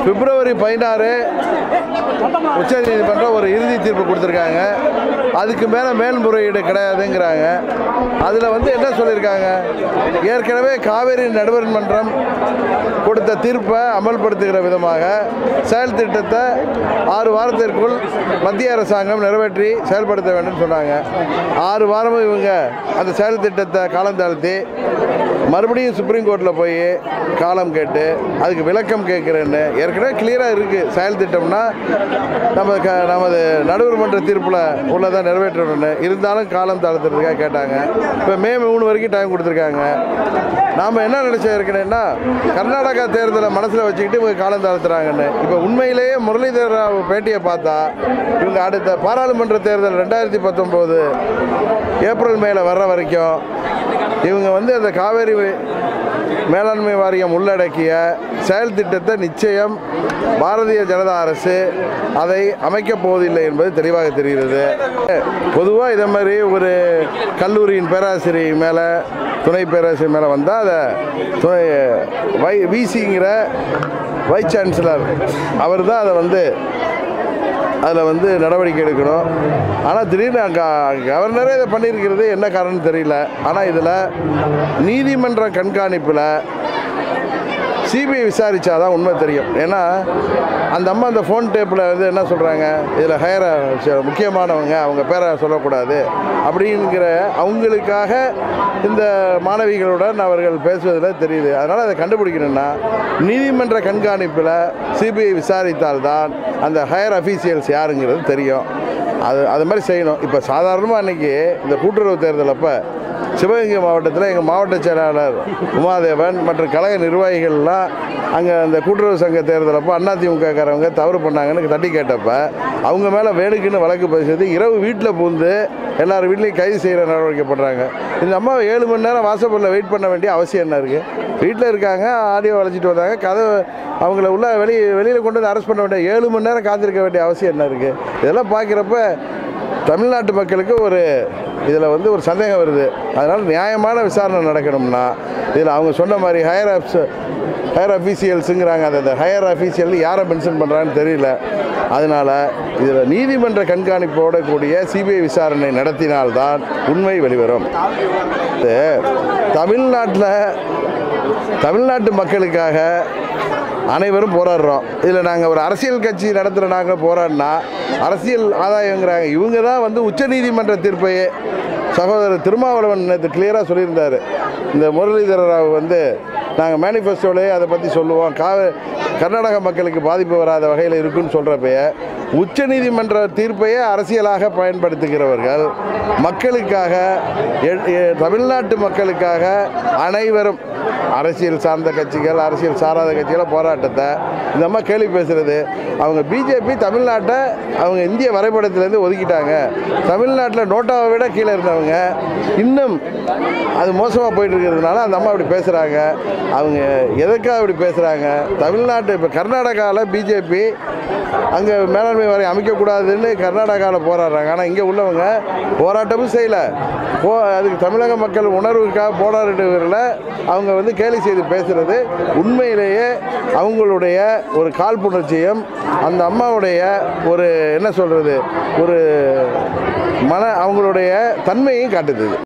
பிப்ரவரி பதினாறு உச்சநீதிமன்றம் ஒரு இறுதி தீர்ப்பு கொடுத்துருக்காங்க அதுக்கு மேலே மேல்முறையீடு கிடையாதுங்கிறாங்க அதில் வந்து என்ன சொல்லியிருக்காங்க ஏற்கனவே காவேரி நடுவர் மன்றம் கொடுத்த தீர்ப்பை அமல்படுத்துகிற விதமாக செயல் திட்டத்தை ஆறு வாரத்திற்குள் மத்திய அரசாங்கம் நிறைவேற்றி செயல்படுத்த வேண்டும் சொன்னாங்க ஆறு வாரமும் இவங்க அந்த செயல் திட்டத்தை காலம் தாழ்த்தி மறுபடியும் சுப்ரீம் கோர்ட்டில் போய் காலம் கேட்டு அதுக்கு விளக்கம் கேட்குறேன்னு ஏற்கனவே கிளியராக இருக்குது செயல் திட்டம்னா நம்ம க நமது நடுவர் மன்ற தீர்ப்பில் உள்ளதை நிறைவேற்றணும்னு இருந்தாலும் காலம் தாழ்த்துறதுக்காக கேட்டாங்க இப்போ மே மூணு வரைக்கும் டைம் கொடுத்துருக்காங்க நாம் என்ன நினச்ச ஏற்கனவேன்னா கர்நாடகா தேர்தலை மனசில் வச்சுக்கிட்டு இவங்க காலம் தாழ்த்துறாங்கன்னு இப்போ உண்மையிலேயே முரளிதர ராவ் பேட்டியை பார்த்தா இவங்க அடுத்த பாராளுமன்ற தேர்தல் ரெண்டாயிரத்தி பத்தொம்போது ஏப்ரல் மேல வர்ற வரைக்கும் இவங்க வந்து அந்த காவேரி மேலாண்மை வாரியம் உள்ளடக்கிய செயல் திட்டத்தை நிச்சயம் பாரதிய ஜனதா அரசு அதை அமைக்கப் போவதில்லை என்பது தெளிவாக தெரிகிறது பொதுவாக இதை மாதிரி ஒரு கல்லூரியின் பேராசிரியர் மேலே துணை பேராசிரியர் மேலே வந்தால் அதை துணை வை விசிங்கிற வைஸ் சான்சலர் அவர் தான் அதை வந்து அதில் வந்து நடவடிக்கை எடுக்கணும் ஆனால் திடீர்னு க- கவர்னரே இதை பண்ணியிருக்கிறது என்ன காரணம்னு தெரியல ஆனால் இதில் நீதிமன்ற கண்காணிப்பில் சிபிஐ விசாரிச்சாதான் உண்மை தெரியும் ஏன்னா அந்த அம்மா அந்த ஃபோன் டேப்பில் வந்து என்ன சொல்கிறாங்க இதில் ஹையர முக்கியமானவங்க அவங்க பேரை சொல்லக்கூடாது அப்படிங்கிற அவங்களுக்காக இந்த மாணவிகளுடன் அவர்கள் பேசுவதில் தெரியுது அதனால் அதை கண்டுபிடிக்கணும்னா நீதிமன்ற கண்காணிப்பில் சிபிஐ விசாரித்தால்தான் அந்த ஹையர் அஃபீஷியல்ஸ் யாருங்கிறது தெரியும் அது அது மாதிரி செய்யணும் இப்போ சாதாரணமாக அன்றைக்கி இந்த கூட்டுறவு தேர்தல் அப்போ சிவகங்கை மாவட்டத்தில் எங்கள் மாவட்ட செயலாளர் உமாதேவன் மற்றும் கழக நிர்வாகிகள்லாம் அங்கே அந்த கூட்டுறவு சங்க தேர்தல் அப்போ அதிமுகக்காரவங்க தவறு பண்ணாங்கன்னு தட்டி கேட்டப்ப அவங்க மேலே வேணுக்குன்னு வழக்கு பதிவு செய்து இரவு வீட்டில் பூந்து எல்லார் வீட்லேயும் கைது செய்கிற நடவடிக்கை பண்ணுறாங்க இந்த அம்மா ஏழு மணி நேரம் வாசப்படில் வெயிட் பண்ண வேண்டிய அவசியம் என்ன இருக்குது வீட்டில் இருக்காங்க ஆடியோ வளைச்சிட்டு வந்தாங்க கதை அவங்கள உள்ள வெளி வெளியில் கொண்டு வந்து அரெஸ்ட் பண்ண வேண்டிய ஏழு மணி நேரம் காத்திருக்க வேண்டிய அவசியம் என்ன இருக்குது இதெல்லாம் பார்க்குறப்ப தமிழ்நாட்டு மக்களுக்கு ஒரு இதில் வந்து ஒரு சந்தேகம் வருது அதனால் நியாயமான விசாரணை நடக்கணும்னா இதில் அவங்க சொன்ன மாதிரி ஹையர் அப்ஸ் ஹையர் அஃபீஷியல்ஸுங்கிறாங்க அந்த ஹையர் அஃபீஷியல் யாரை மென்ஷன் பண்ணுறாங்கன்னு தெரியல அதனால் இதில் நீதிமன்ற கண்காணிப்போட கூடிய சிபிஐ விசாரணை நடத்தினால்தான் உண்மை வெளிவரும் இது தமிழ்நாட்டில் தமிழ்நாட்டு மக்களுக்காக அனைவரும் போராடுறோம் இதில் நாங்கள் ஒரு அரசியல் கட்சி நடத்துகிற நாங்கள் போராடினா அரசியல் ஆதாயங்கிறாங்க இவங்க தான் வந்து உச்சநீதிமன்ற தீர்ப்பையே சகோதரர் திருமாவளவன் நேற்று கிளியராக சொல்லியிருந்தார் இந்த முரளிதர ராவ் வந்து நாங்கள் மேனிஃபெஸ்டோலேயே அதை பற்றி சொல்லுவோம் காவ கர்நாடக மக்களுக்கு பாதிப்பு வராத வகையில் இருக்குன்னு சொல்கிறப்பய உச்சநீதிமன்ற தீர்ப்பையே அரசியலாக பயன்படுத்துகிறவர்கள் மக்களுக்காக எ- எ- தமிழ்நாட்டு மக்களுக்காக அனைவரும் அரசியல் சார்ந்த கட்சிகள் அரசியல் சாராத கட்சிகள் போராட்டத்தை இந்த அம்மா கேள்வி பேசுகிறது அவங்க பிஜேபி தமிழ்நாட்டை அவங்க இந்திய வரைபடத்திலேருந்து ஒதுக்கிட்டாங்க தமிழ்நாட்டில் நோட்டாவை விட கீழே இருந்தவங்க இன்னும் அது மோசமாக போயிட்டு இருக்கிறதுனால அந்த அம்மா அப்படி பேசுகிறாங்க அவங்க எதுக்காக அப்படி பேசுகிறாங்க தமிழ்நாட்டு இப்போ கர்நாடகாவில் பிஜேபி அங்கே மேலாண்மை வாரியம் அமைக்கக்கூடாதுன்னு கர்நாடகாவில் போராடுறாங்க ஆனால் இங்கே உள்ளவங்க போராட்டமும் செய்யலை போ அதுக்கு தமிழக மக்கள் உணர்வுக்காக போராடுறதுல அவங்க வந்து கேலி செய்து பேசுகிறது உண்மையிலேயே அவங்களுடைய ஒரு காழ்ப்புணர்ச்சியும் அந்த அம்மாவுடைய ஒரு என்ன சொல்கிறது ஒரு மன அவங்களுடைய தன்மையும் காட்டுது இது.